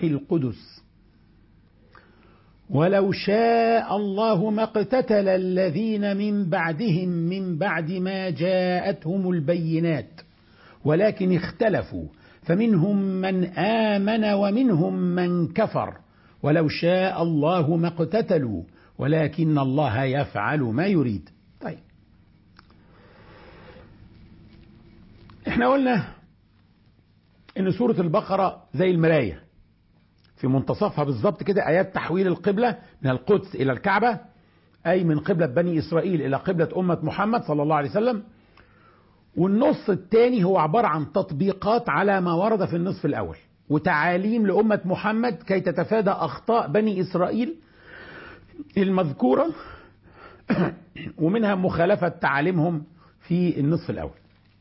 بروح القدس ولو شاء الله ما اقتتل الذين من بعدهم من بعد ما جاءتهم البينات ولكن اختلفوا فمنهم من آمن ومنهم من كفر ولو شاء الله ما اقتتلوا ولكن الله يفعل ما يريد طيب احنا قلنا ان سورة البقرة زي المراية في منتصفها بالظبط كده آيات تحويل القبلة من القدس إلى الكعبة أي من قبلة بني إسرائيل إلى قبلة أمة محمد صلى الله عليه وسلم والنص الثاني هو عبارة عن تطبيقات على ما ورد في النصف الأول وتعاليم لأمة محمد كي تتفادى أخطاء بني إسرائيل المذكورة ومنها مخالفة تعاليمهم في النصف الأول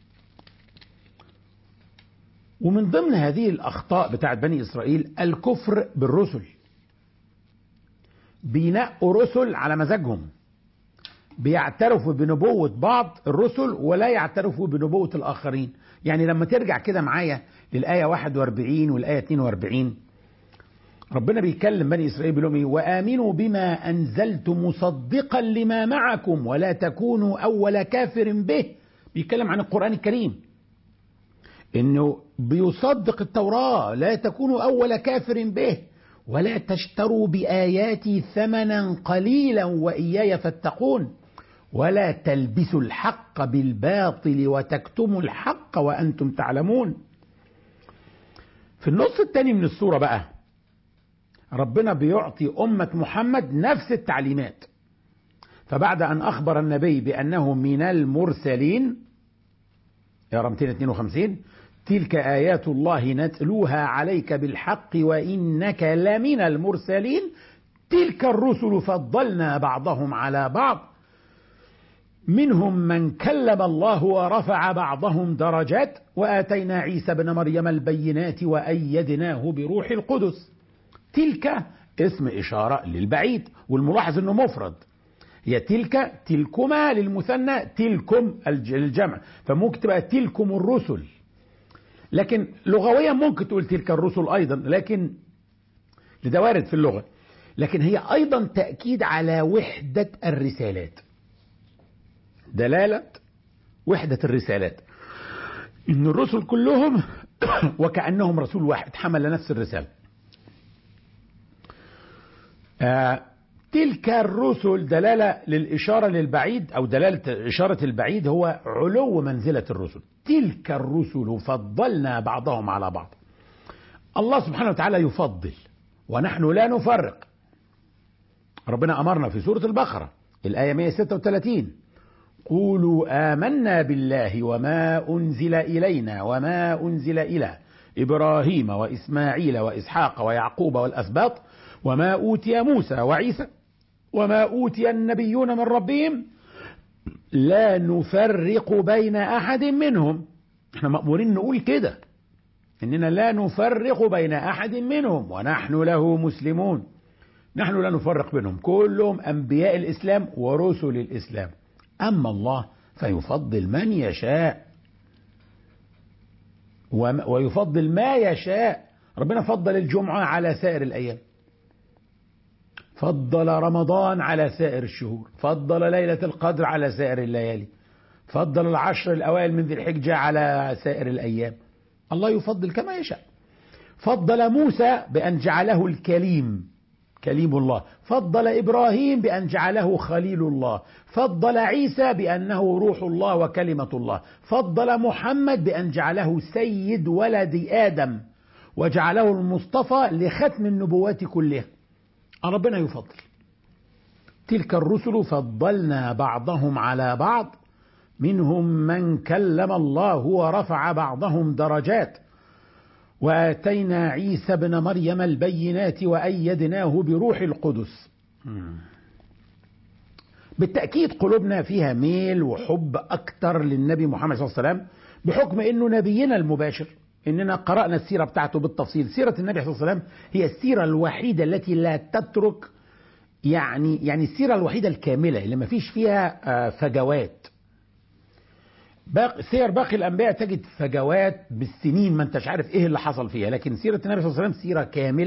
ومن ضمن هذه الأخطاء بتاعت بني إسرائيل الكفر بالرسل بينقوا رسل على مزاجهم بيعترفوا بنبوة بعض الرسل ولا يعترفوا بنبوة الآخرين يعني لما ترجع كده معايا للآية 41 والآية 42 ربنا بيكلم بني إسرائيل بيقول لهم وآمنوا بما أنزلت مصدقا لما معكم ولا تكونوا أول كافر به بيتكلم عن القرآن الكريم انه بيصدق التوراة لا تكونوا اول كافر به ولا تشتروا باياتي ثمنا قليلا واياي فاتقون ولا تلبسوا الحق بالباطل وتكتموا الحق وانتم تعلمون في النص الثاني من السورة بقى ربنا بيعطي أمة محمد نفس التعليمات فبعد أن أخبر النبي بأنه من المرسلين يا 252 تلك آيات الله نتلوها عليك بالحق وإنك لمن المرسلين تلك الرسل فضلنا بعضهم على بعض منهم من كلم الله ورفع بعضهم درجات وآتينا عيسى بن مريم البينات وأيدناه بروح القدس تلك اسم إشارة للبعيد والملاحظ أنه مفرد هي تلك تلكما للمثنى تلكم الجمع فممكن تبقى تلكم الرسل لكن لغويا ممكن تقول تلك الرسل أيضا لكن لده وارد في اللغة لكن هي أيضا تأكيد على وحدة الرسالات دلالة وحدة الرسالات إن الرسل كلهم وكأنهم رسول واحد حمل نفس الرسالة آه تلك الرسل دلالة للإشارة للبعيد أو دلالة إشارة البعيد هو علو منزلة الرسل تلك الرسل فضلنا بعضهم على بعض الله سبحانه وتعالى يفضل ونحن لا نفرق ربنا أمرنا في سورة البقرة الآية 136 قولوا آمنا بالله وما أنزل إلينا وما أنزل إلى إبراهيم وإسماعيل وإسحاق ويعقوب والأسباط وما أوتي موسى وعيسى وما أوتي النبيون من ربهم لا نفرق بين أحد منهم احنا مأمورين نقول كده إننا لا نفرق بين أحد منهم ونحن له مسلمون نحن لا نفرق بينهم كلهم أنبياء الإسلام ورسل الإسلام أما الله فيفضل من يشاء ويفضل ما يشاء ربنا فضل الجمعة على سائر الأيام فضل رمضان على سائر الشهور فضل ليلة القدر على سائر الليالي فضل العشر الأوائل من ذي الحجة على سائر الأيام الله يفضل كما يشاء فضل موسى بأن جعله الكليم كليم الله فضل إبراهيم بأن جعله خليل الله فضل عيسى بأنه روح الله وكلمة الله فضل محمد بأن جعله سيد ولد آدم وجعله المصطفى لختم النبوات كلها ربنا يفضل تلك الرسل فضلنا بعضهم على بعض منهم من كلم الله ورفع بعضهم درجات واتينا عيسى ابن مريم البينات وايدناه بروح القدس بالتاكيد قلوبنا فيها ميل وحب اكتر للنبي محمد صلى الله عليه وسلم بحكم انه نبينا المباشر اننا قرانا السيره بتاعته بالتفصيل سيره النبي صلى الله عليه وسلم هي السيره الوحيده التي لا تترك يعني يعني السيره الوحيده الكامله اللي ما فيش فيها فجوات باقي سير باقي الانبياء تجد فجوات بالسنين ما انتش عارف ايه اللي حصل فيها لكن سيره النبي صلى الله عليه وسلم سيره كامله